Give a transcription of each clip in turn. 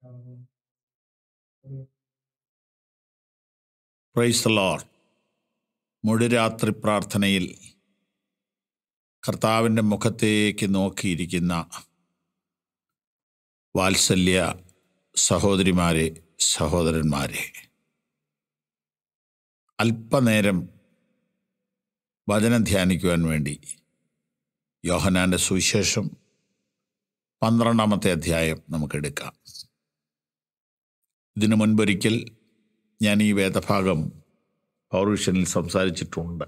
Price load മുഴുരാത്രി പ്രാർത്ഥനയിൽ കർത്താവിൻ്റെ മുഖത്തേക്ക് നോക്കിയിരിക്കുന്ന വാത്സല്യ സഹോദരിമാരെ സഹോദരന്മാരെ അല്പനേരം വചനം ധ്യാനിക്കുവാൻ വേണ്ടി യോഹനാൻ്റെ സുവിശേഷം പന്ത്രണ്ടാമത്തെ അധ്യായം നമുക്കെടുക്കാം ഇതിനു മുൻപൊരിക്കൽ ഞാൻ ഈ വേദഭാഗം പൗരുഷനിൽ സംസാരിച്ചിട്ടുണ്ട്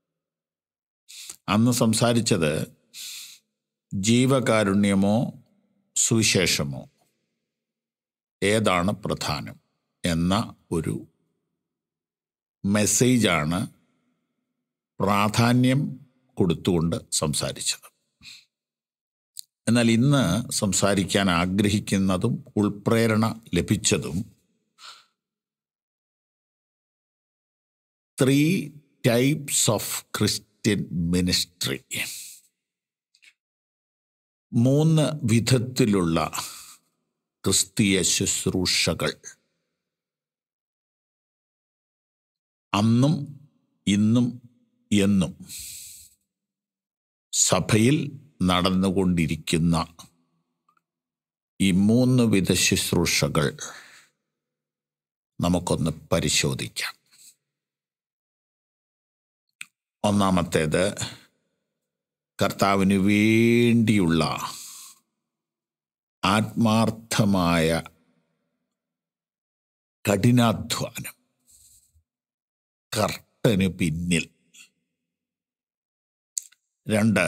അന്ന് സംസാരിച്ചത് ജീവകാരുണ്യമോ സുവിശേഷമോ ഏതാണ് പ്രധാനം എന്ന ഒരു മെസ്സേജാണ് പ്രാധാന്യം കൊടുത്തുകൊണ്ട് സംസാരിച്ചത് എന്നാൽ ഇന്ന് സംസാരിക്കാൻ ആഗ്രഹിക്കുന്നതും ഉൾപ്രേരണ ലഭിച്ചതും three types of Christian ministry മൂന്ന് വിധത്തിലുള്ള ക്രിസ്തീയ ശുശ്രൂഷകൾ അന്നും ഇന്നും എന്നും സഭയിൽ നടന്നുകൊണ്ടിരിക്കുന്ന ഈ മൂന്ന് വിധ ശുശ്രൂഷകൾ നമുക്കൊന്ന് പരിശോധിക്കാം ഒന്നാമത്തേത് കർത്താവിന് വേണ്ടിയുള്ള ആത്മാർത്ഥമായ കഠിനാധ്വാനം കർട്ടന് പിന്നിൽ രണ്ട്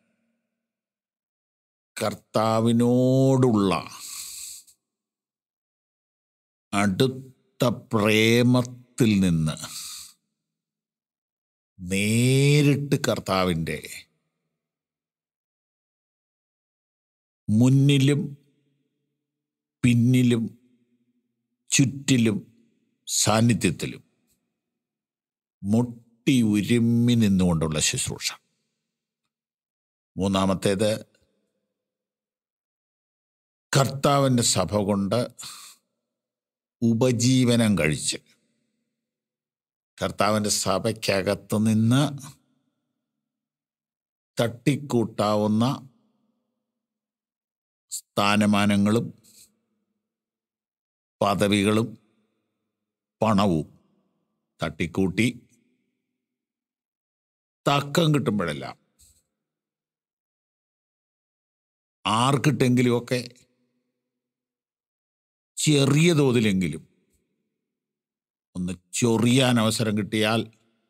കർത്താവിനോടുള്ള അടുത്ത പ്രേമത്തിൽ നിന്ന് നേരിട്ട് കർത്താവിൻ്റെ മുന്നിലും പിന്നിലും ചുറ്റിലും സാന്നിധ്യത്തിലും മുട്ടി ഉരുമ്മി നിന്നുകൊണ്ടുള്ള ശുശ്രൂഷ മൂന്നാമത്തേത് കർത്താവിൻ്റെ സഭ കൊണ്ട് ഉപജീവനം കഴിച്ച് കർത്താവിൻ്റെ സഭയ്ക്കകത്ത് നിന്ന് തട്ടിക്കൂട്ടാവുന്ന സ്ഥാനമാനങ്ങളും പദവികളും പണവും തട്ടിക്കൂട്ടി തക്കം കിട്ടുമ്പോഴെല്ലാം ആർക്കിട്ടെങ്കിലുമൊക്കെ ചെറിയ തോതിലെങ്കിലും ഒന്ന് ചൊറിയാൻ അവസരം കിട്ടിയാൽ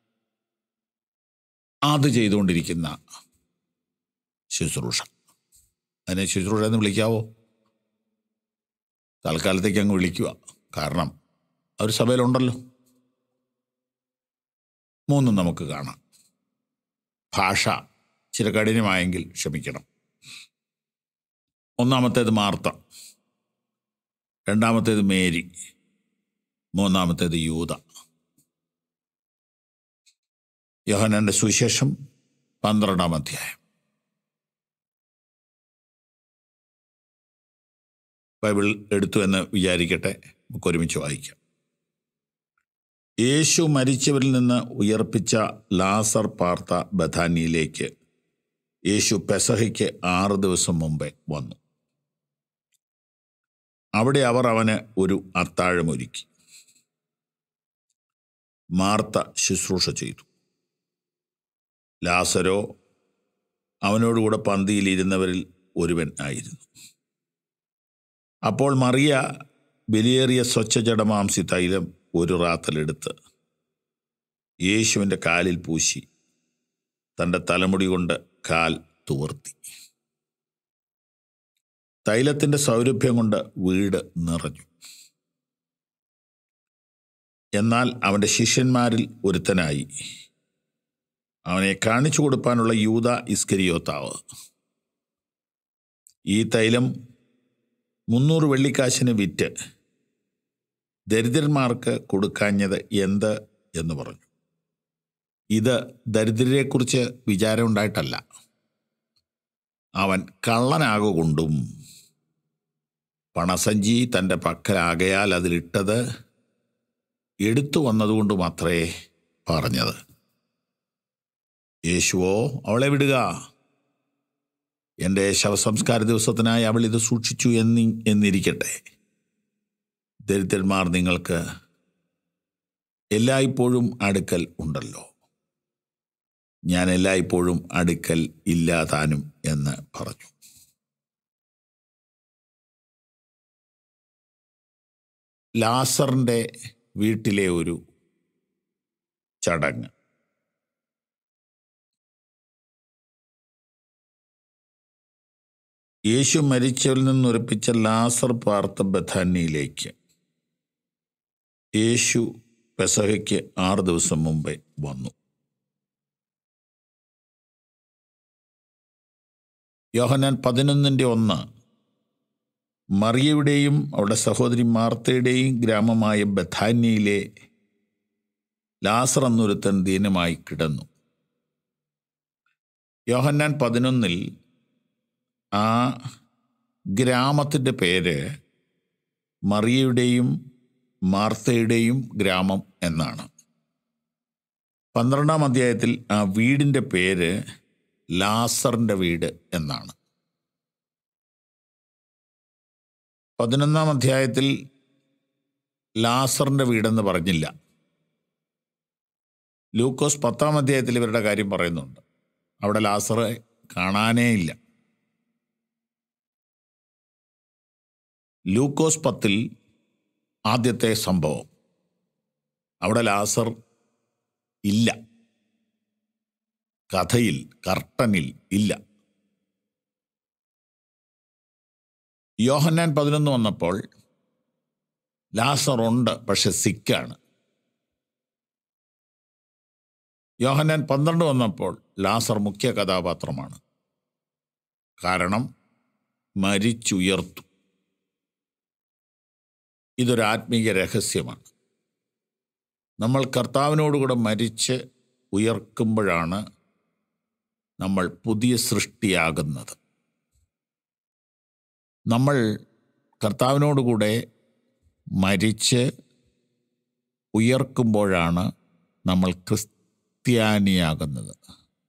അത് ചെയ്തുകൊണ്ടിരിക്കുന്ന ശുശ്രൂഷ അതിനെ ശുശ്രൂഷ എന്ന് വിളിക്കാവോ തൽക്കാലത്തേക്ക് അങ്ങ് വിളിക്കുക കാരണം അവർ സഭയിലുണ്ടല്ലോ മൂന്നും നമുക്ക് കാണാം ഭാഷ ചില കഠിനമായെങ്കിൽ ക്ഷമിക്കണം ഒന്നാമത്തേത് മാർത്ത രണ്ടാമത്തേത് മേരി മൂന്നാമത്തേത് യൂത യോഹനന്റെ സുവിശേഷം പന്ത്രണ്ടാം അധ്യായം ബൈബിൾ എടുത്തു എന്ന് വിചാരിക്കട്ടെ നമുക്ക് ഒരുമിച്ച് വായിക്കാം യേശു മരിച്ചവരിൽ നിന്ന് ഉയർപ്പിച്ച ലാസർ പാർത്ത ബഥാനിയിലേക്ക് യേശു പെസഹയ്ക്ക് ആറ് ദിവസം മുമ്പേ വന്നു അവിടെ അവർ അവന് ഒരു അത്താഴമൊരുക്കി മാർത്ത ശുശ്രൂഷ ചെയ്തു ലാസരോ അവനോടുകൂടെ പന്തിയിലിരുന്നവരിൽ ഒരുവൻ ആയിരുന്നു അപ്പോൾ മറിയ വിലയേറിയ സ്വച്ഛജടമാംസി തൈലം ഒരു റാത്തലെടുത്ത് യേശുവിൻ്റെ കാലിൽ പൂശി തൻ്റെ തലമുടി കൊണ്ട് കാൽ തുവർത്തി തൈലത്തിൻ്റെ സൗരഭ്യം കൊണ്ട് വീട് നിറഞ്ഞു എന്നാൽ അവൻ്റെ ശിഷ്യന്മാരിൽ ഒരുത്തനായി അവനെ കാണിച്ചു കൊടുപ്പാനുള്ള യൂത ഇസ്കരിയോത്താവ് ഈ തൈലം മുന്നൂറ് വെള്ളിക്കാശിന് വിറ്റ് ദരിദ്രന്മാർക്ക് കൊടുക്കാഞ്ഞത് എന്ത് എന്ന് പറഞ്ഞു ഇത് ദരിദ്രരെക്കുറിച്ച് വിചാരമുണ്ടായിട്ടല്ല അവൻ കള്ളനാകൊണ്ടും പണസഞ്ചി തൻ്റെ പക്കലാകയാൽ അതിലിട്ടത് എടുത്തു വന്നതുകൊണ്ട് മാത്രമേ പറഞ്ഞത് യേശുവോ അവളെ വിടുക എൻ്റെ ശവസംസ്കാര ദിവസത്തിനായി അവൾ ഇത് സൂക്ഷിച്ചു എന്നി എന്നിരിക്കട്ടെ ദരിദ്രന്മാർ നിങ്ങൾക്ക് എല്ലായ്പ്പോഴും അടുക്കൽ ഉണ്ടല്ലോ ഞാൻ എല്ലായ്പ്പോഴും അടുക്കൽ ഇല്ലാതാനും എന്ന് പറഞ്ഞു ലാസറിൻ്റെ വീട്ടിലെ ഒരു ചടങ്ങ് യേശു മരിച്ചവരിൽ നിന്നുറപ്പിച്ച ലാസർ പാർത്ത ബഥാനിയിലേക്ക് യേശു പെസഹയ്ക്ക് ആറ് ദിവസം മുമ്പേ വന്നു യോഹനാൻ പതിനൊന്നിൻ്റെ ഒന്ന് മറിയയുടെയും അവളുടെ സഹോദരി മാർത്തയുടെയും ഗ്രാമമായ ബഥാന്യയിലെ ലാസർ എന്നൊരുത്തൻ ദീനമായി കിടന്നു യോഹന്നാൻ പതിനൊന്നിൽ ആ ഗ്രാമത്തിൻ്റെ പേര് മറിയയുടെയും മാർത്തയുടെയും ഗ്രാമം എന്നാണ് പന്ത്രണ്ടാം അധ്യായത്തിൽ ആ വീടിൻ്റെ പേര് ലാസറിൻ്റെ വീട് എന്നാണ് പതിനൊന്നാം അധ്യായത്തിൽ ലാസറിൻ്റെ വീടെന്ന് പറഞ്ഞില്ല ലൂക്കോസ് പത്താം അധ്യായത്തിൽ ഇവരുടെ കാര്യം പറയുന്നുണ്ട് അവിടെ ലാസറെ കാണാനേ ഇല്ല ലൂക്കോസ് പത്തിൽ ആദ്യത്തെ സംഭവം അവിടെ ലാസർ ഇല്ല കഥയിൽ കർട്ടനിൽ ഇല്ല യോഹന്നാൻ പതിനൊന്ന് വന്നപ്പോൾ ലാസർ ഉണ്ട് പക്ഷെ സിക്കാണ് യോഹന്നാൻ പന്ത്രണ്ട് വന്നപ്പോൾ ലാസർ മുഖ്യ കഥാപാത്രമാണ് കാരണം മരിച്ചുയർത്തു ഇതൊരു ആത്മീയ രഹസ്യമാണ് നമ്മൾ കർത്താവിനോടുകൂടെ മരിച്ച് ഉയർക്കുമ്പോഴാണ് നമ്മൾ പുതിയ സൃഷ്ടിയാകുന്നത് നമ്മൾ കർത്താവിനോടുകൂടെ മരിച്ച് ഉയർക്കുമ്പോഴാണ് നമ്മൾ ക്രിസ്ത്യാനിയാകുന്നത്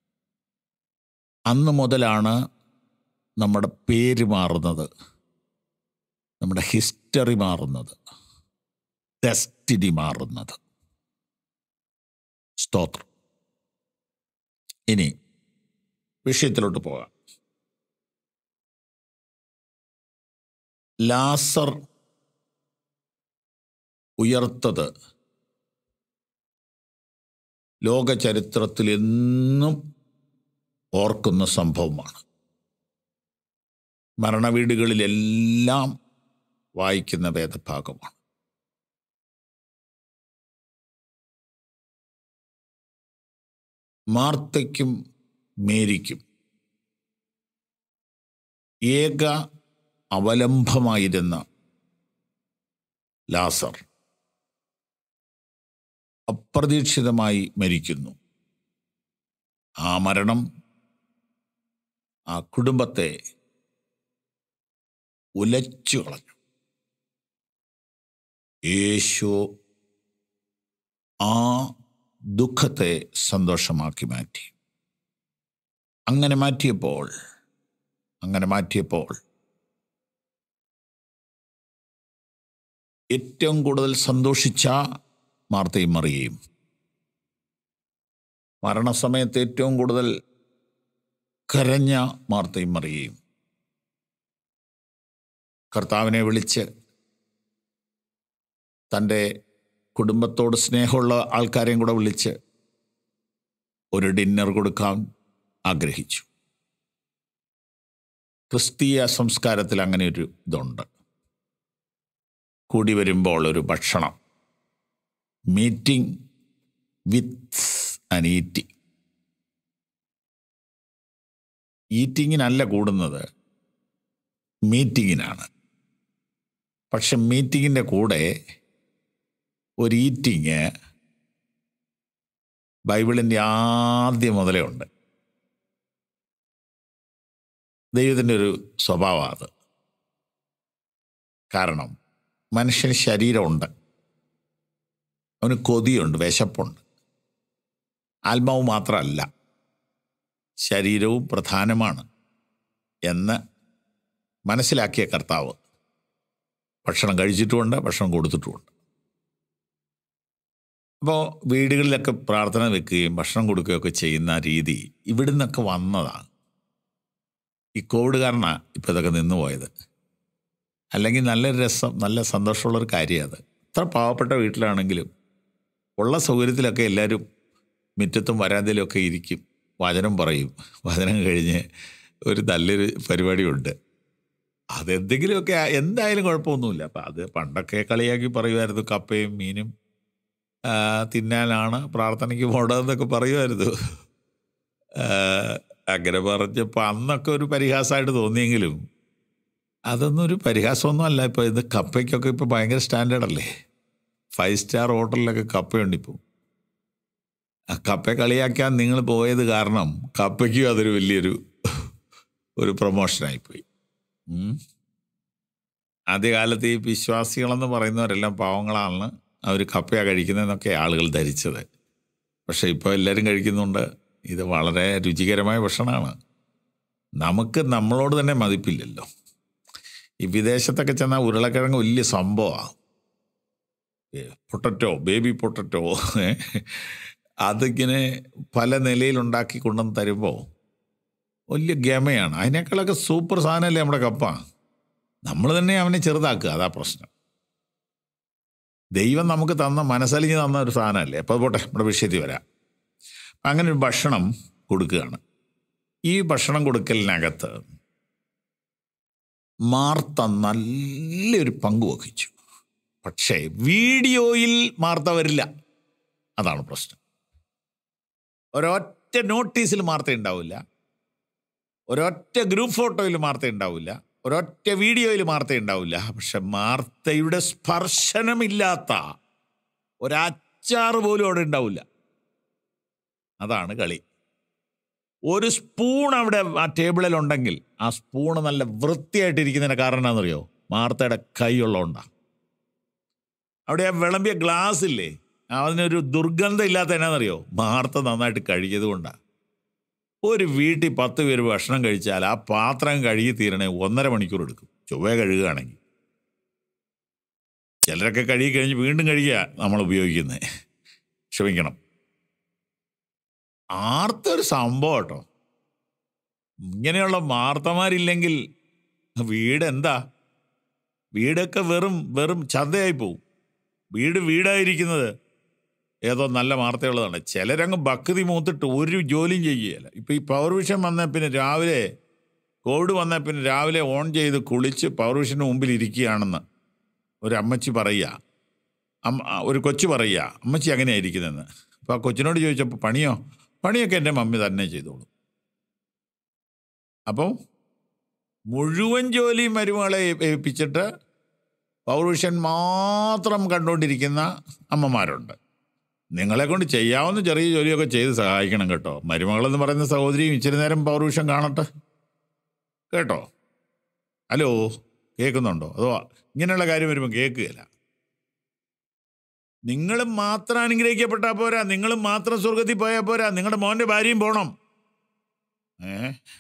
അന്ന് മുതലാണ് നമ്മുടെ പേര് മാറുന്നത് നമ്മുടെ ഹിസ്റ്ററി മാറുന്നത് ഡെസ്റ്റിനി മാറുന്നത് സ്തോത്രം ഇനി വിഷയത്തിലോട്ട് പോകാം ലാസർ ഉയർത്തത് ലോക ചരിത്രത്തിൽ എന്നും ഓർക്കുന്ന സംഭവമാണ് മരണവീടുകളിലെല്ലാം വായിക്കുന്ന വേദഭാഗമാണ് മാർത്തയ്ക്കും മേരിക്കും ഏക അവലംബമായിരുന്ന ലാസർ അപ്രതീക്ഷിതമായി മരിക്കുന്നു ആ മരണം ആ കുടുംബത്തെ ഉലച്ചു കളഞ്ഞു യേശു ആ ദുഃഖത്തെ സന്തോഷമാക്കി മാറ്റി അങ്ങനെ മാറ്റിയപ്പോൾ അങ്ങനെ മാറ്റിയപ്പോൾ ഏറ്റവും കൂടുതൽ സന്തോഷിച്ച മാർത്തയും മറിയയും മരണസമയത്ത് ഏറ്റവും കൂടുതൽ കരഞ്ഞ മാർത്തയും മറിയയും കർത്താവിനെ വിളിച്ച് തൻ്റെ കുടുംബത്തോട് സ്നേഹമുള്ള ആൾക്കാരെയും കൂടെ വിളിച്ച് ഒരു ഡിന്നർ കൊടുക്കാൻ ആഗ്രഹിച്ചു ക്രിസ്തീയ സംസ്കാരത്തിൽ അങ്ങനെ ഒരു ഇതുണ്ട് കൂടി വരുമ്പോൾ ഒരു ഭക്ഷണം മീറ്റിംഗ് വിത്ത് ആൻ ഈറ്റിംഗ് ഈറ്റിങ്ങിനല്ല കൂടുന്നത് മീറ്റിങ്ങിനാണ് പക്ഷെ മീറ്റിങ്ങിൻ്റെ കൂടെ ഒരു ഈറ്റിങ് ബൈബിളിൻ്റെ ആദ്യം മുതലേ ഉണ്ട് ദൈവത്തിൻ്റെ ഒരു സ്വഭാവമാണ് അത് കാരണം മനുഷ്യന് ശരീരമുണ്ട് അവന് കൊതിയുണ്ട് വിശപ്പുണ്ട് ആത്മാവ് മാത്രമല്ല ശരീരവും പ്രധാനമാണ് എന്ന് മനസ്സിലാക്കിയ കർത്താവ് ഭക്ഷണം കഴിച്ചിട്ടുമുണ്ട് ഭക്ഷണം കൊടുത്തിട്ടുമുണ്ട് അപ്പോൾ വീടുകളിലൊക്കെ പ്രാർത്ഥന വെക്കുകയും ഭക്ഷണം കൊടുക്കുകയൊക്കെ ചെയ്യുന്ന രീതി ഇവിടെ നിന്നൊക്കെ വന്നതാണ് ഈ കോവിഡ് കാരണമാണ് ഇപ്പോൾ ഇതൊക്കെ നിന്ന് പോയത് അല്ലെങ്കിൽ നല്ലൊരു രസം നല്ല സന്തോഷമുള്ളൊരു കാര്യം അത് ഇത്ര പാവപ്പെട്ട വീട്ടിലാണെങ്കിലും ഉള്ള സൗകര്യത്തിലൊക്കെ എല്ലാവരും മുറ്റത്തും വരാന്തയിലും ഒക്കെ ഇരിക്കും വചനം പറയും വചനം കഴിഞ്ഞ് ഒരു നല്ലൊരു പരിപാടിയുണ്ട് അതെന്തെങ്കിലുമൊക്കെ ആ- എന്തായാലും കുഴപ്പമൊന്നുമില്ല അപ്പം അത് പണ്ടൊക്കെ കളിയാക്കി പറയുമായിരുന്നു കപ്പയും മീനും ആ, തിന്നാനാണ് പ്രാർത്ഥനയ്ക്ക് പോകേണ്ടതെന്നൊക്കെ പറയുമായിരുന്നു ആ, അങ്ങനെ പറഞ്ഞപ്പോൾ അന്നൊക്കെ ഒരു പരിഹാസമായിട്ട് തോന്നിയെങ്കിലും അതൊന്നും ഒരു പരിഹാസമൊന്നും അല്ല ഇപ്പോൾ ഇത് കപ്പയ്ക്കൊക്കെ ഇപ്പോൾ ഭയങ്കര സ്റ്റാൻഡേർഡ് അല്ലേ ഫൈവ് സ്റ്റാർ ഹോട്ടലിലൊക്കെ കപ്പയുണ്ട് ഇപ്പോൾ ആ കപ്പ കളിയാക്കാൻ നിങ്ങൾ പോയത് കാരണം കപ്പയ്ക്കും അതൊരു വലിയൊരു ഒരു പ്രൊമോഷനായിപ്പോയി ഉം. ആദ്യകാലത്ത് ഈ വിശ്വാസികളെന്ന് പറയുന്നവരെല്ലാം പാവങ്ങളാണ് അവർ കപ്പയാണ് കഴിക്കുന്നതെന്നൊക്കെ ആളുകൾ ധരിച്ചത് പക്ഷേ ഇപ്പോൾ എല്ലാവരും കഴിക്കുന്നുണ്ട് ഇത് വളരെ രുചികരമായ ഭക്ഷണമാണ് നമുക്ക് നമ്മളോട് തന്നെ മതിപ്പില്ലല്ലോ ഈ വിദേശത്തൊക്കെ ചെന്നാൽ ഉരുളക്കിഴങ്ങ് വലിയ സംഭവമാണ് പൊട്ടറ്റോ ബേബി പൊട്ടറ്റോ അതിങ്ങനെ പല നിലയിലുണ്ടാക്കി കൊണ്ടുവന്ന് തരുമ്പോൾ വലിയ ഗമയാണ് അതിനേക്കാളൊക്കെ സൂപ്പർ സാധനമല്ലേ നമ്മുടെ കപ്പ നമ്മൾ തന്നെ അവനെ ചെറുതാക്കുക അതാ പ്രശ്നം ദൈവം നമുക്ക് തന്ന മനസ്സലിഞ്ഞ് തന്ന ഒരു സാധനമല്ലേ അപ്പോൾ പോട്ടെ നമ്മുടെ വിഷയത്തിൽ വരാം അങ്ങനെ ഒരു ഭക്ഷണം കൊടുക്കുകയാണ് ഈ ഭക്ഷണം കൊടുക്കലിനകത്ത് മാർത്ത നല്ലൊരു പങ്ക് വഹിച്ചു പക്ഷേ വീഡിയോയിൽ മാർത്ത വരില്ല അതാണ് പ്രശ്നം ഒരൊറ്റ നോട്ടീസിൽ മാർത്ത ഉണ്ടാവില്ല ഒരൊറ്റ ഗ്രൂപ്പ് ഫോട്ടോയിൽ മാർത്ത ഉണ്ടാവില്ല ഒരൊറ്റ വീഡിയോയിൽ മാർത്ത ഉണ്ടാവില്ല പക്ഷെ മാർത്തയുടെ സ്പർശനമില്ലാത്ത ഒരച്ചാറ് പോലും അവിടെ ഉണ്ടാവില്ല അതാണ് കളി ഒരു സ്പൂൺ അവിടെ ആ ടേബിളിൽ ഉണ്ടെങ്കിൽ ആ സ്പൂണ് നല്ല വൃത്തിയായിട്ടിരിക്കുന്നതിന് കാരണം എന്താണെന്നറിയോ മാർത്തയുടെ കൈയുള്ളതുകൊണ്ടാണ് അവിടെ ആ വിളമ്പിയ ഗ്ലാസ് ഇല്ലേ അതിനൊരു ദുർഗന്ധം ഇല്ലാത്ത എന്നാണെന്നറിയോ മാർത്ത നന്നായിട്ട് കഴുകിയത് കൊണ്ടാണ് ഒരു വീട്ടിൽ പത്ത് പേര് ഭക്ഷണം കഴിച്ചാൽ ആ പാത്രം കഴുകി തീരണേ ഒന്നര മണിക്കൂർ എടുക്കും ചൊവ്വ കഴുകുകയാണെങ്കിൽ ചിലരൊക്കെ കഴുകി കഴിഞ്ഞ് വീണ്ടും കഴുകിയ നമ്മൾ ഉപയോഗിക്കുന്നത് ക്ഷമിക്കണം ആർത്ത ഒരു സംഭവം കേട്ടോ ഇങ്ങനെയുള്ള മാർത്തമാരില്ലെങ്കിൽ വീട് എന്താ വീടൊക്കെ വെറും വെറും ചന്തയായി പോവും വീട് വീടായിരിക്കുന്നത് ഏതോ നല്ല വാർത്തയുള്ളതാണ് ചിലരങ്ങ് ഭക്തി മൂത്തിട്ട് ഒരു ജോലിയും ചെയ്യുകയില്ല ഇപ്പം ഈ പവർ വിഷൻ വന്ന പിന്നെ രാവിലെ കോവിഡ് വന്ന പിന്നെ രാവിലെ ഓൺ ചെയ്ത് കുളിച്ച് പവർ വിഷന് മുമ്പിൽ ഇരിക്കുകയാണെന്ന് ഒരു അമ്മച്ചി പറയുക അമ്മ ഒരു കൊച്ചു പറയുക അമ്മച്ചി അങ്ങനെയാണ് ഇരിക്കുന്നതെന്ന് അപ്പോൾ ആ കൊച്ചിനോട് ചോദിച്ചപ്പോൾ പണിയോ പണിയൊക്കെ എൻ്റെ മമ്മി തന്നെ ചെയ്തോളൂ അപ്പോൾ മുഴുവൻ ജോലിയും മരുമകളെ ഏൽപ്പിച്ചിട്ട് പൗരുഷൻ മാത്രം കണ്ടുകൊണ്ടിരിക്കുന്ന അമ്മമാരുണ്ട് നിങ്ങളെ കൊണ്ട് ചെയ്യാവുന്ന ചെറിയ ജോലിയൊക്കെ ചെയ്ത് സഹായിക്കണം കേട്ടോ മരുമകളെന്ന് പറയുന്ന സഹോദരിയും ഇച്ചിരി നേരം പൗരുഷം കാണട്ടെ കേട്ടോ ഹലോ കേൾക്കുന്നുണ്ടോ അതോ ഇങ്ങനെയുള്ള കാര്യം വരുമ്പോൾ കേൾക്കുകയില്ല നിങ്ങൾ മാത്രം അനുഗ്രഹിക്കപ്പെട്ടാൽ പോരാ നിങ്ങൾ മാത്രം സ്വർഗത്തിൽ പോയാൽ പോരാ നിങ്ങളുടെ മോൻ്റെ ഭാര്യയും പോണം ഏ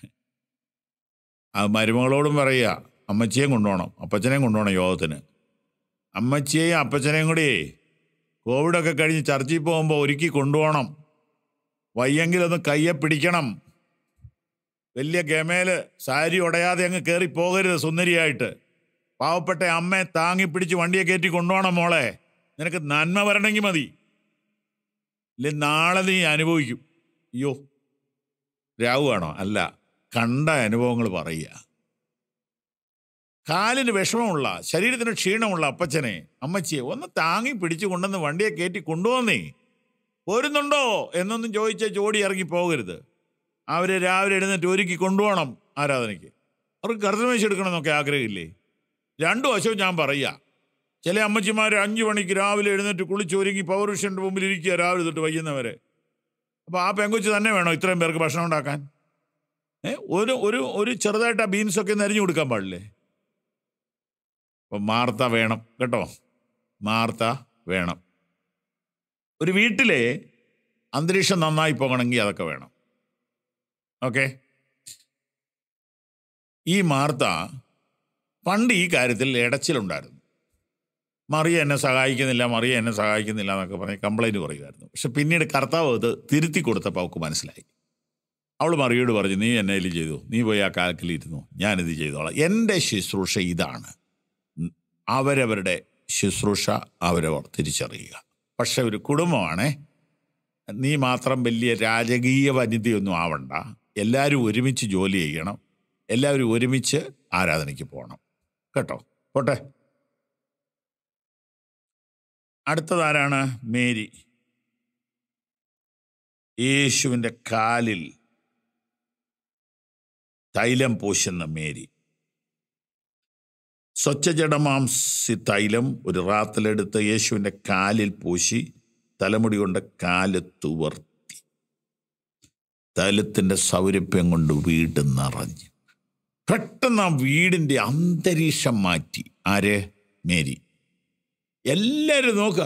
ആ മരുമകളോടും പറയുക അമ്മച്ചിയെയും കൊണ്ടുപോകണം അപ്പച്ചനെയും കൊണ്ടുപോകണം യോഗത്തിന് അമ്മച്ചിയെയും അപ്പച്ചനെയും കൂടി കോവിഡൊക്കെ കഴിഞ്ഞ് ചർച്ചയിൽ പോകുമ്പോൾ ഒരുക്കി കൊണ്ടുപോകണം വയ്യെങ്കിലൊന്ന് കയ്യെ പിടിക്കണം വലിയ ഗമേല് സാരി ഉടയാതെ അങ്ങ് കയറി പോകരുത് സുന്ദരിയായിട്ട് പാവപ്പെട്ട അമ്മയെ താങ്ങി പിടിച്ച് വണ്ടിയെ കയറ്റി കൊണ്ടുപോകണം മോളെ നിനക്ക് നന്മ വരണമെങ്കിൽ മതി ഇല്ല നാളെ നീ അനുഭവിക്കും അയ്യോ രാവുകയാണോ അല്ല കണ്ട അനുഭവങ്ങൾ പറയുക കാലിന് വിഷമമുള്ള ശരീരത്തിന് ക്ഷീണമുള്ള അപ്പച്ചനെ അമ്മച്ചിയെ ഒന്ന് താങ്ങി പിടിച്ചു കൊണ്ടുവന്ന് വണ്ടിയെ കയറ്റി കൊണ്ടുവന്നേ പോരുന്നുണ്ടോ എന്നൊന്നും ചോദിച്ച ജോഡി ഇറങ്ങി പോകരുത് അവരെ രാവിലെ എഴുന്നേറ്റ് ഒരുക്കി കൊണ്ടുപോകണം ആരാധനയ്ക്ക് അവർക്ക് കർത്തമേശ എടുക്കണമെന്നൊക്കെ ആഗ്രഹമില്ലേ രണ്ടു വശവും ഞാൻ പറയുക ചില അമ്മച്ചിമാർ അഞ്ചു മണിക്ക് രാവിലെ എഴുന്നേറ്റ് കുളിച്ചൊരുങ്ങി പൗരുഷൻ്റെ മുമ്പിൽ ഇരിക്കുക രാവിലെ തൊട്ട് വൈകുന്നവരെ അപ്പോൾ ആ പെങ്കൊച്ച് തന്നെ വേണോ ഇത്രയും പേർക്ക് ഭക്ഷണം ഉണ്ടാക്കാൻ ഏ ഒരു ഒരു ഒരു ചെറുതായിട്ട് ആ ബീൻസൊക്കെ നരിഞ്ഞു കൊടുക്കാൻ പാടില്ലേ അപ്പം മാർത്ത വേണം കേട്ടോ മാർത്ത വേണം ഒരു വീട്ടിലെ അന്തരീക്ഷം നന്നായി പോകണമെങ്കിൽ അതൊക്കെ വേണം ഓക്കെ ഈ മാർത്ത പണ്ട് ഈ കാര്യത്തിൽ ഇടച്ചിലുണ്ടായിരുന്നു മറിയ എന്നെ സഹായിക്കുന്നില്ല മറിയ എന്നെ സഹായിക്കുന്നില്ല എന്നൊക്കെ പറഞ്ഞ് കംപ്ലൈൻറ്റ് പറയുമായിരുന്നു പക്ഷെ പിന്നീട് കർത്താവ് അത് തിരുത്തി കൊടുത്തപ്പോൾ അവൾക്ക് മനസ്സിലായി അവൾ മറിയോട് പറഞ്ഞു നീ എന്നെ ഇതിൽ ചെയ്തു നീ പോയി ആ കാൽക്കലിരുന്നു ഞാനിത് ചെയ്തോളാം എൻ്റെ ശുശ്രൂഷ ഇതാണ് ഉം, അവരവരുടെ ശുശ്രൂഷ അവരവർ തിരിച്ചറിയുക പക്ഷെ ഒരു കുടുംബമാണേ നീ മാത്രം വലിയ രാജകീയ വനിതയൊന്നും ആവണ്ട എല്ലാവരും ഒരുമിച്ച് ജോലി ചെയ്യണം എല്ലാവരും ഒരുമിച്ച് ആരാധനയ്ക്ക് പോകണം കേട്ടോ പോട്ടെ അടുത്തതാരാണ് മേരി യേശുവിൻ്റെ കാലിൽ തൈലം പൂശുന്ന മേരി സ്വച്ഛജടമാംസി തൈലം ഒരു റാത്തിലെടുത്ത് യേശുവിൻ്റെ കാലിൽ പൂശി തലമുടി കൊണ്ട് കാല് തുവർത്തി തൈലത്തിൻ്റെ സൗരഭ്യം കൊണ്ട് വീട് നിറഞ്ഞു പെട്ടെന്ന് ആ വീടിൻ്റെ അന്തരീക്ഷം മാറ്റി ആര് മേരി എല്ലാവരും നോക്ക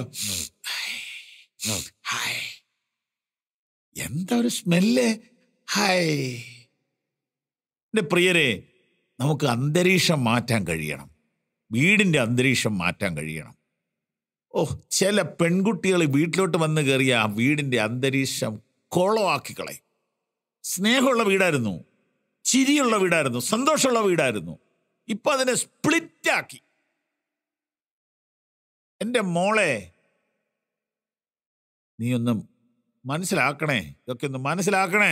ഹായ് എന്താ ഒരു സ്മെല്ല് ഹായ് എൻ്റെ പ്രിയരെ നമുക്ക് അന്തരീക്ഷം മാറ്റാൻ കഴിയണം വീടിൻ്റെ അന്തരീക്ഷം മാറ്റാൻ കഴിയണം ഓ ചില പെൺകുട്ടികൾ വീട്ടിലോട്ട് വന്ന് കയറിയ ആ വീടിൻ്റെ അന്തരീക്ഷം കുളമാക്കി കളയും സ്നേഹമുള്ള വീടായിരുന്നു ചിരിയുള്ള വീടായിരുന്നു സന്തോഷമുള്ള വീടായിരുന്നു ഇപ്പൊ അതിനെ സ്പ്ലിറ്റാക്കി എൻ്റെ മോളെ നീ ഒന്ന് മനസ്സിലാക്കണേ ഇതൊക്കെ ഒന്ന് മനസ്സിലാക്കണേ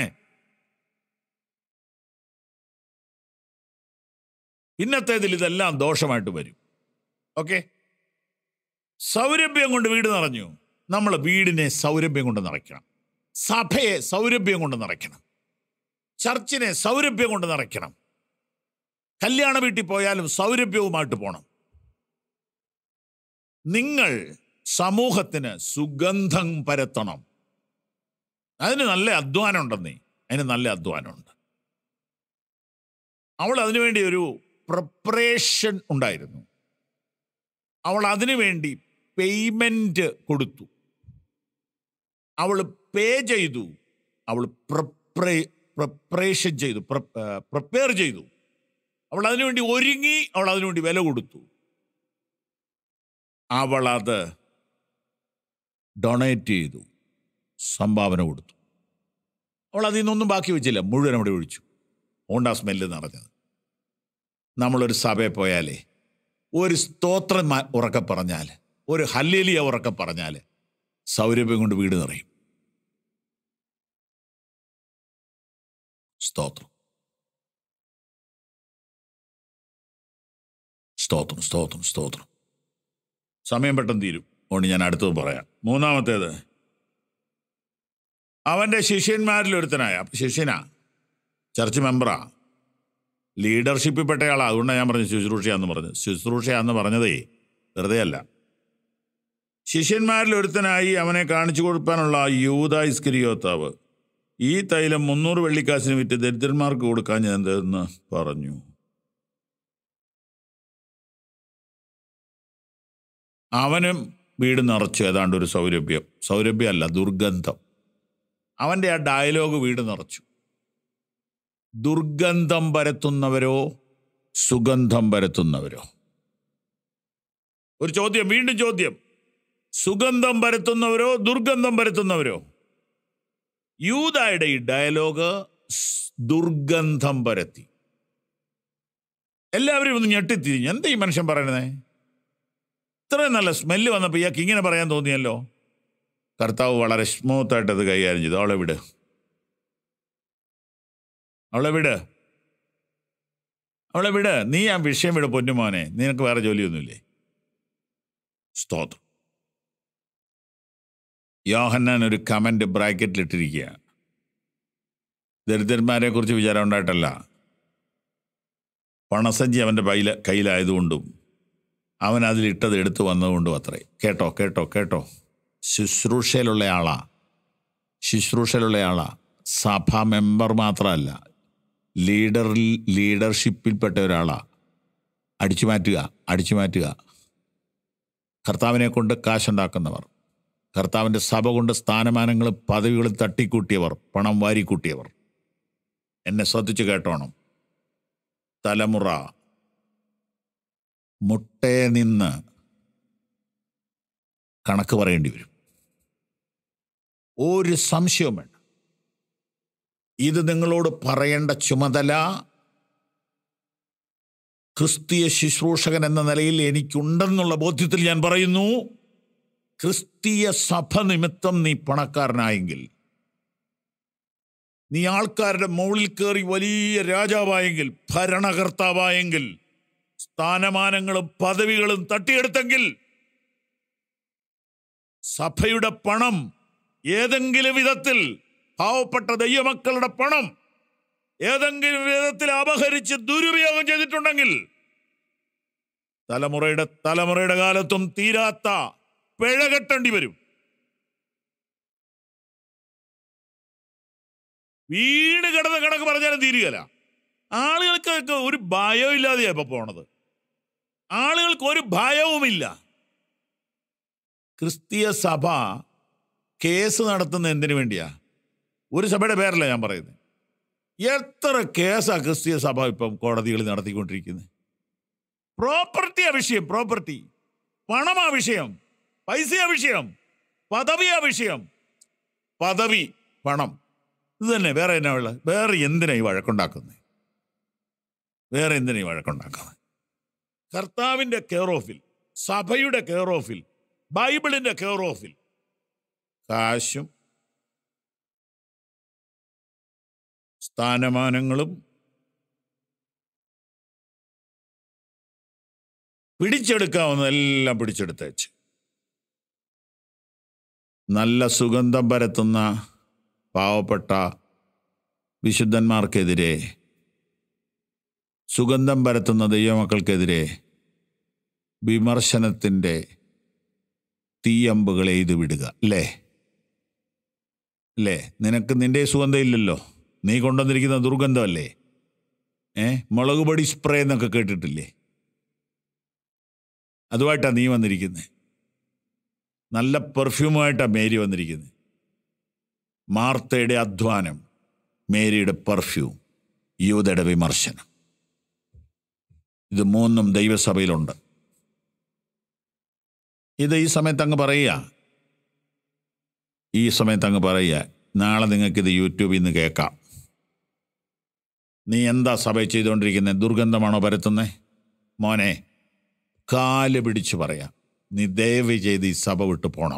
ഇന്നത്തേതിൽ ഇതെല്ലാം ദോഷമായിട്ട് വരും ഓക്കെ സൗരഭ്യം കൊണ്ട് വീട് നിറഞ്ഞു നമ്മൾ വീടിനെ സൗരഭ്യം കൊണ്ട് നിറയ്ക്കണം സഭയെ സൗരഭ്യം കൊണ്ട് നിറയ്ക്കണം ചർച്ചിനെ സൗരഭ്യം കൊണ്ട് നിറയ്ക്കണം കല്യാണ വീട്ടിൽ പോയാലും സൗരഭ്യവുമായിട്ട് പോകണം നിങ്ങൾ സമൂഹത്തിന് സുഗന്ധം പരത്തണം അതിന് നല്ല അധ്വാനം ഉണ്ടെന്നേ അതിന് നല്ല അധ്വാനമുണ്ട് അവൾ അതിനുവേണ്ടി ഒരു പ്രിപ്പറേഷൻ ഉണ്ടായിരുന്നു അവൾ അതിനുവേണ്ടി പേയ്മെന്റ് കൊടുത്തു അവൾ പേ ചെയ്തു അവൾ പ്രിപ്പറേ പ്രിപ്പറേഷൻ ചെയ്തു പ്രിപ്പയർ ചെയ്തു അവൾ അതിനുവേണ്ടി ഒരുങ്ങി അവൾ അതിനുവേണ്ടി വില കൊടുത്തു അവൾ അത് ഡൊണേറ്റ് ചെയ്തു സംഭാവന കൊടുത്തു അവൾ അതിൽ നിന്നൊന്നും ബാക്കി വെച്ചില്ല മുഴുവൻ അവിടെ ഒഴിച്ചു ഓണ്ടാ സ്മെല്ല് നിറഞ്ഞത് നമ്മളൊരു സഭയിൽ പോയാലേ ഒരു സ്തോത്രം മ- ഉറക്കെ പറഞ്ഞാൽ ഒരു ഹല്ലേലിയ ഉറക്കെ പറഞ്ഞാൽ സൗരഭ്യം കൊണ്ട് വീട് നിറയും സ്തോത്രം സ്തോത്രം സ്തോത്രം സ്തോത്രം സമയം പെട്ടെന്ന് തീരും അതുകൊണ്ട് ഞാൻ അടുത്തത് പറയാം മൂന്നാമത്തേത് അവൻ്റെ ശിഷ്യന്മാരിൽ ഒരുത്തനായ അപ്പൊ ശിഷ്യനാ ചർച്ച് മെമ്പറാ ലീഡർഷിപ്പിൽ പെട്ടയാളാ അതുകൊണ്ടാണ് ഞാൻ പറഞ്ഞു ശുശ്രൂഷയാന്ന് പറഞ്ഞത് ശുശ്രൂഷയാന്ന് പറഞ്ഞതേ വെറുതെ അല്ല ശിഷ്യന്മാരിൽ ഒരുത്തനായി അവനെ കാണിച്ചു കൊടുക്കാനുള്ള യൂത ഇസ്കരിയോത്താവ് ഈ തൈലം മുന്നൂറ് വെള്ളിക്കാശിന് വിറ്റ് ദരിദ്രന്മാർക്ക് കൊടുക്കാൻ ഞാൻ എന്തെന്ന് പറഞ്ഞു അവനും വീട് നിറച്ചു ഏതാണ്ട് ഒരു സൗരഭ്യം സൗരഭ്യമല്ല ദുർഗന്ധം അവൻ്റെ ആ ഡയലോഗ് വീട് നിറച്ചു ദുർഗന്ധം പരത്തുന്നവരോ സുഗന്ധം പരത്തുന്നവരോ ഒരു ചോദ്യം വീണ്ടും ചോദ്യം സുഗന്ധം പരത്തുന്നവരോ ദുർഗന്ധം പരത്തുന്നവരോ യൂതായുടെ ഈ ഡയലോഗ് സ് ദുർഗന്ധം പരത്തി എല്ലാവരും ഒന്ന് ഞെട്ടിത്തിരിഞ്ഞു എന്താ ഈ മനുഷ്യൻ പറയണേ ഇത്രയും നല്ല സ്മെല്ല് വന്നപ്പോൾ ഇയാൾക്ക് ഇങ്ങനെ പറയാൻ തോന്നിയല്ലോ കർത്താവ് വളരെ സ്മൂത്തായിട്ട് അത് കൈകാര്യം ചെയ്തു അവളെ വിട് അവളെ വിട് അവളെ വിട് നീ ആ വിഷയം വിട് പൊന്നുമോനെ നിനക്ക് വേറെ ജോലിയൊന്നുമില്ലേ സ്തോത്രം യോഹന്നാൻ ഒരു കമന്റ് ബ്രാക്കറ്റിലിട്ടിരിക്കുക ദരിദ്രന്മാരെ കുറിച്ച് വിചാരം ഉണ്ടായിട്ടല്ല പണസഞ്ചി അവൻ്റെ കയ്യിൽ കയ്യിലായതുകൊണ്ടും അവൻ അതിലിട്ടത് എടുത്തു വന്നതുകൊണ്ടും അത്രേ കേട്ടോ കേട്ടോ കേട്ടോ ശുശ്രൂഷയിലുള്ള ആളാ ശുശ്രൂഷയിലുള്ള ആളാ സഭ മെമ്പർ മാത്രമല്ല ലീഡർ ലീഡർഷിപ്പിൽപ്പെട്ട ഒരാളാ അടിച്ചു മാറ്റുക അടിച്ചു മാറ്റുക കർത്താവിനെ കൊണ്ട് കാശുണ്ടാക്കുന്നവർ കർത്താവിൻ്റെ സഭ കൊണ്ട് സ്ഥാനമാനങ്ങളും പദവികളും തട്ടിക്കൂട്ടിയവർ പണം വാരിക്കൂട്ടിയവർ എന്നെ ശ്രദ്ധിച്ചു കേട്ടോണം തലമുറ മുട്ടേ നിന്ന് കണക്ക് പറയേണ്ടി വരും ഒരു സംശയവും വേണ്ട ഇത് നിങ്ങളോട് പറയേണ്ട ചുമതല ക്രിസ്തീയ ശുശ്രൂഷകൻ എന്ന നിലയിൽ എനിക്കുണ്ടെന്നുള്ള ബോധ്യത്തിൽ ഞാൻ പറയുന്നു ക്രിസ്തീയ സഭ നിമിത്തം നീ പണക്കാരനായെങ്കിൽ നീ ആൾക്കാരുടെ മുകളിൽ കയറി വലിയ രാജാവായെങ്കിൽ ഭരണകർത്താവായെങ്കിൽ സ്ഥാനമാനങ്ങളും പദവികളും തട്ടിയെടുത്തെങ്കിൽ സഭയുടെ പണം ഏതെങ്കിലും വിധത്തിൽ പാവപ്പെട്ട ദൈവമക്കളുടെ പണം ഏതെങ്കിലും വിധത്തിൽ അപഹരിച്ച് ദുരുപയോഗം ചെയ്തിട്ടുണ്ടെങ്കിൽ തലമുറയുടെ തലമുറയുടെ കാലത്തും തീരാത്ത പിഴ കെട്ടേണ്ടി വരും വീണ് കിടന്ന കണക്ക് പറഞ്ഞാലും തീരുകയില്ല ആളുകൾക്കൊക്കെ ഒരു ഭയവും ഇല്ലാതെയാ ഇപ്പൊ പോണത് ആളുകൾക്ക് ഒരു ഭയവുമില്ല ക്രിസ്തീയ സഭ കേസ് നടത്തുന്ന എന്തിനു വേണ്ടിയാ ഒരു സഭയുടെ പേരല്ല ഞാൻ പറയുന്നത് എത്ര കേസാ ക്രിസ്തീയ സഭ ഇപ്പം കോടതികളിൽ നടത്തിക്കൊണ്ടിരിക്കുന്നത് പ്രോപ്പർട്ടിയാ വിഷയം പ്രോപ്പർട്ടി പണമാ വിഷയം പൈസയാ വിഷയം പദവിയാ വിഷയം പദവി പണം ഇത് തന്നെ വേറെ എന്നാ ഉള്ളത് വേറെ എന്തിനാ ഈ വഴക്കുണ്ടാക്കുന്നത് വേറെ എന്തിനാ ഈ വഴക്കുണ്ടാക്കുന്നത് കർത്താവിൻ്റെ കെയർ ഓഫിൽ സഭയുടെ കെയർ ഓഫിൽ ബൈബിളിൻ്റെ കെയർ ഓഫിൽ കാശും സ്ഥാനമാനങ്ങളും പിടിച്ചെടുക്കാവുന്നതെല്ലാം പിടിച്ചെടുത്തേച്ച് നല്ല സുഗന്ധം പരത്തുന്ന പാവപ്പെട്ട വിശുദ്ധന്മാർക്കെതിരെ സുഗന്ധം പരത്തുന്ന ദൈവമക്കൾക്കെതിരെ വിമർശനത്തിൻ്റെ തീയമ്പുകൾ എഴുതി വിടുക അല്ലേ അല്ലേ നിനക്ക് നിന്റെ സുഗന്ധം ഇല്ലല്ലോ നീ കൊണ്ടുവന്നിരിക്കുന്ന ദുർഗന്ധമല്ലേ ഏ മുളക് പൊടി സ്പ്രേ എന്നൊക്കെ കേട്ടിട്ടില്ലേ അതുമായിട്ടാണ് നീ വന്നിരിക്കുന്നത് നല്ല പെർഫ്യൂമായിട്ടാണ് മേരി വന്നിരിക്കുന്നത് മാർത്തയുടെ അധ്വാനം മേരിയുടെ പെർഫ്യൂം യൂതയുടെ വിമർശനം ഇത് മൂന്നും ദൈവസഭയിലുണ്ട് ഇത് ഈ സമയത്ത് അങ്ങ് പറയുക ഈ സമയത്ത് അങ്ങ് പറയുക നാളെ നിങ്ങൾക്കിത് യൂട്യൂബിൽ നിന്ന് കേൾക്കാം നീ എന്താ സഭ ചെയ്തുകൊണ്ടിരിക്കുന്നത് ദുർഗന്ധമാണോ പരത്തുന്നത് മോനെ കാല് പിടിച്ച് പറയാം നീ ദയവ് ചെയ്ത് ഈ സഭ വിട്ട് പോണം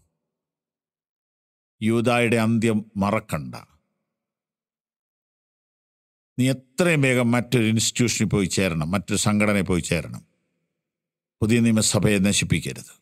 യൂതായുടെ അന്ത്യം മറക്കണ്ട നീ എത്രയും വേഗം മറ്റൊരു ഇൻസ്റ്റിറ്റ്യൂഷനിൽ പോയി ചേരണം മറ്റൊരു സംഘടനയിൽ പോയി ചേരണം പുതിയ നിയമസഭയെ നശിപ്പിക്കരുത്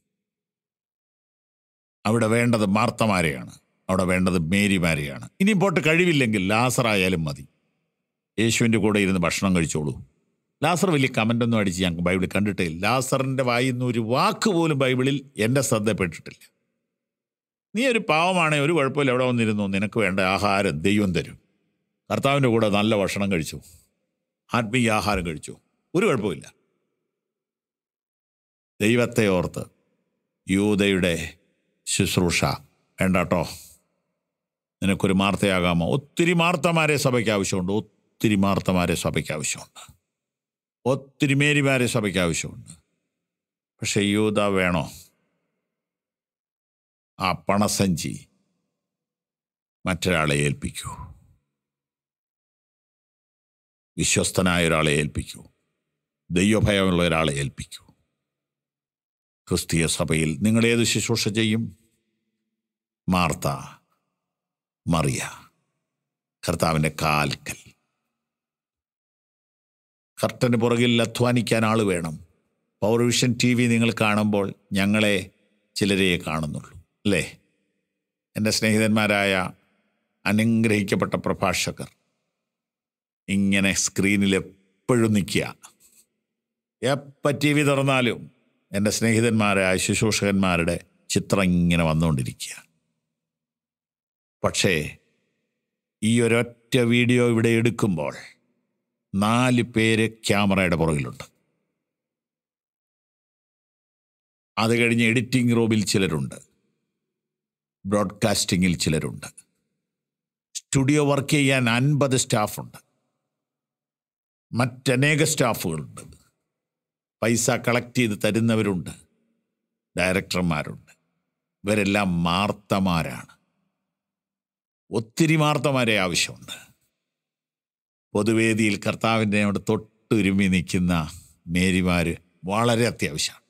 അവിടെ വേണ്ടത് മാർത്തമാരെയാണ് അവിടെ വേണ്ടത് മേരിമാരെയാണ് ഇനി പോട്ട് കഴിവില്ലെങ്കിൽ ലാസറായാലും മതി യേശുവിൻ്റെ കൂടെ ഇരുന്ന് ഭക്ഷണം കഴിച്ചോളൂ ലാസർ വലിയ കമൻ്റൊന്നും അടിച്ച് ഞങ്ങൾക്ക് ബൈബിളിൽ കണ്ടിട്ടേ ഇല്ല ലാസറിൻ്റെ വായിൽ നിന്ന് ഒരു വാക്ക് പോലും ബൈബിളിൽ എൻ്റെ ശ്രദ്ധപ്പെട്ടിട്ടില്ല നീ ഒരു പാവമാണേ ഒരു കുഴപ്പമില്ല എവിടെ വന്നിരുന്നു നിനക്ക് വേണ്ട ആഹാരം ദൈവം തരും കർത്താവിൻ്റെ കൂടെ നല്ല ഭക്ഷണം കഴിച്ചു ആത്മീയ ആഹാരം കഴിച്ചു ഒരു കുഴപ്പമില്ല ദൈവത്തെ ഓർത്ത് യൂതയുടെ ശുശ്രൂഷ വേണ്ട കേട്ടോ നിനക്കൊരു മാർത്തയാകാമോ ഒത്തിരി മാർത്തമാരെ സഭയ്ക്ക് ആവശ്യമുണ്ട് ഒത്തിരി മാർത്തമാരെ സഭയ്ക്ക് ആവശ്യമുണ്ട് ഒത്തിരി മേരിമാരെ സഭയ്ക്ക് ആവശ്യമുണ്ട് പക്ഷെ യൂത വേണോ ആ പണസഞ്ചി മറ്റൊരാളെ ഏൽപ്പിക്കൂ വിശ്വസ്തനായ ഒരാളെ ഏൽപ്പിക്കൂ ദൈവഭയമുള്ള ഒരാളെ ഏൽപ്പിക്കൂ ക്രിസ്തീയ സഭയിൽ നിങ്ങൾ ഏത് ശുശ്രൂഷ ചെയ്യും മാർത്ത മറിയ കർത്താവിൻ്റെ കാൽക്കൽ കർട്ടന് പുറകിൽ അധ്വാനിക്കാൻ ആൾ വേണം പൗർവിഷൻ ടി വി നിങ്ങൾ കാണുമ്പോൾ ഞങ്ങളെ ചിലരെ കാണുന്നുള്ളൂ അല്ലേ എൻ്റെ സ്നേഹിതന്മാരായ അനുഗ്രഹിക്കപ്പെട്ട പ്രഭാഷകർ ഇങ്ങനെ സ്ക്രീനിൽ എപ്പോഴും നിൽക്കുക എപ്പോൾ ടി വി തുറന്നാലും എൻ്റെ സ്നേഹിതന്മാരായ ശുശ്രൂഷകന്മാരുടെ ചിത്രം ഇങ്ങനെ വന്നുകൊണ്ടിരിക്കുക പക്ഷേ ഈ ഒരൊറ്റ വീഡിയോ ഇവിടെ എടുക്കുമ്പോൾ നാല് പേര് ക്യാമറയുടെ പുറകിലുണ്ട് അത് കഴിഞ്ഞ് എഡിറ്റിംഗ് റൂമിൽ ചിലരുണ്ട് ബ്രോഡ്കാസ്റ്റിങ്ങിൽ ചിലരുണ്ട് സ്റ്റുഡിയോ വർക്ക് ചെയ്യാൻ അൻപത് സ്റ്റാഫുണ്ട് മറ്റനേക സ്റ്റാഫുകളുണ്ട് പൈസ കളക്ട് ചെയ്ത് തരുന്നവരുണ്ട് ഡയറക്ടർമാരുണ്ട് ഇവരെല്ലാം മാർത്തമാരാണ് ഒത്തിരി മാർത്തമാരെ ആവശ്യമുണ്ട് പൊതുവേദിയിൽ കർത്താവിൻ്റെ അവിടെ തൊട്ടുരുമി നിൽക്കുന്ന മേരിമാർ വളരെ അത്യാവശ്യമാണ്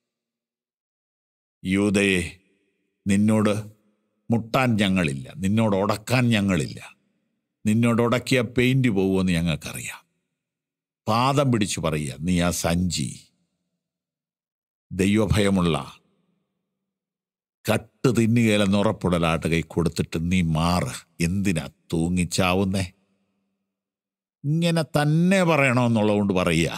യൂതയെ നിന്നോട് മുട്ടാൻ ഞങ്ങളില്ല നിന്നോട് ഉടക്കാൻ ഞങ്ങളില്ല നിന്നോട് ഉടക്കിയ പെയിൻറ് പോകുമെന്ന് ഞങ്ങൾക്കറിയാം പാദം പിടിച്ചു പറയുക നീ ആ സഞ്ചി ദൈവഭയമുള്ള കട്ട് തിന്നുകയിലെന്ന് ഉറപ്പുടലാട്ട് കൈ കൊടുത്തിട്ട് നീ മാറ് എന്തിനാ തൂങ്ങിച്ചാവുന്നേ ഇങ്ങനെ തന്നെ പറയണമെന്നുള്ളതുകൊണ്ട് പറയുക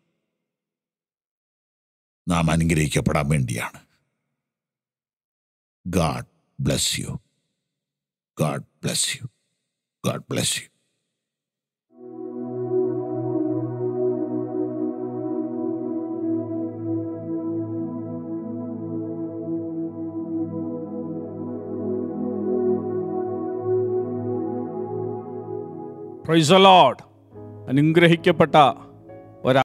നാം അനുഗ്രഹിക്കപ്പെടാൻ വേണ്ടിയാണ് God bless you God bless you God bless you praise Lord അനുഗ്രഹിക്കപ്പെട്ട